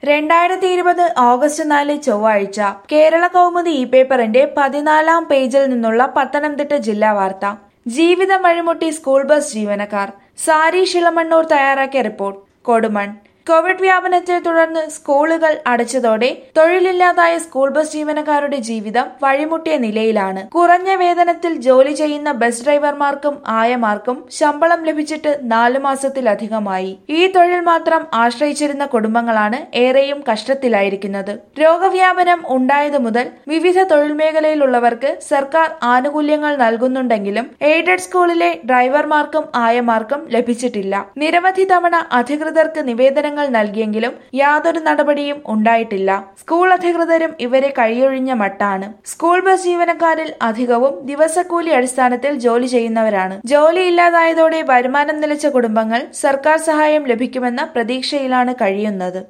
രണ്ടായിരത്തി ഇരുപത് ഓഗസ്റ്റ് നാല് ചൊവ്വാഴ്ച കേരള കൗമുദി ഇ പേപ്പറിന്റെ പതിനാലാം പേജിൽ നിന്നുള്ള പത്തനംതിട്ട ജില്ലാ വാർത്ത ജീവിതം വഴിമുട്ടി സ്കൂൾ ബസ് ജീവനക്കാർ സാരി ശിളമണ്ണൂർ തയ്യാറാക്കിയ റിപ്പോർട്ട് കൊടുമൺ കോവിഡ് വ്യാപനത്തെ തുടർന്ന് സ്കൂളുകൾ അടച്ചതോടെ തൊഴിലില്ലാതായ സ്കൂൾ ബസ് ജീവനക്കാരുടെ ജീവിതം വഴിമുട്ടിയ നിലയിലാണ് കുറഞ്ഞ വേതനത്തിൽ ജോലി ചെയ്യുന്ന ബസ് ഡ്രൈവർമാർക്കും ആയമാർക്കും ശമ്പളം ലഭിച്ചിട്ട് നാലു മാസത്തിലധികമായി ഈ തൊഴിൽ മാത്രം ആശ്രയിച്ചിരുന്ന കുടുംബങ്ങളാണ് ഏറെയും കഷ്ടത്തിലായിരിക്കുന്നത് രോഗവ്യാപനം ഉണ്ടായതു മുതൽ വിവിധ തൊഴിൽ മേഖലയിലുള്ളവർക്ക് സർക്കാർ ആനുകൂല്യങ്ങൾ നൽകുന്നുണ്ടെങ്കിലും എയ്ഡഡ് സ്കൂളിലെ ഡ്രൈവർമാർക്കും ആയമാർക്കും ലഭിച്ചിട്ടില്ല നിരവധി തവണ അധികൃതർക്ക് നിവേദനങ്ങൾ നൽകിയെങ്കിലും യാതൊരു നടപടിയും ഉണ്ടായിട്ടില്ല സ്കൂൾ അധികൃതരും ഇവരെ കഴിയൊഴിഞ്ഞ മട്ടാണ് സ്കൂൾ ബസ് ജീവനക്കാരിൽ അധികവും ദിവസക്കൂലി അടിസ്ഥാനത്തിൽ ജോലി ചെയ്യുന്നവരാണ് ജോലിയില്ലാതായതോടെ വരുമാനം നിലച്ച കുടുംബങ്ങൾ സർക്കാർ സഹായം ലഭിക്കുമെന്ന പ്രതീക്ഷയിലാണ് കഴിയുന്നത്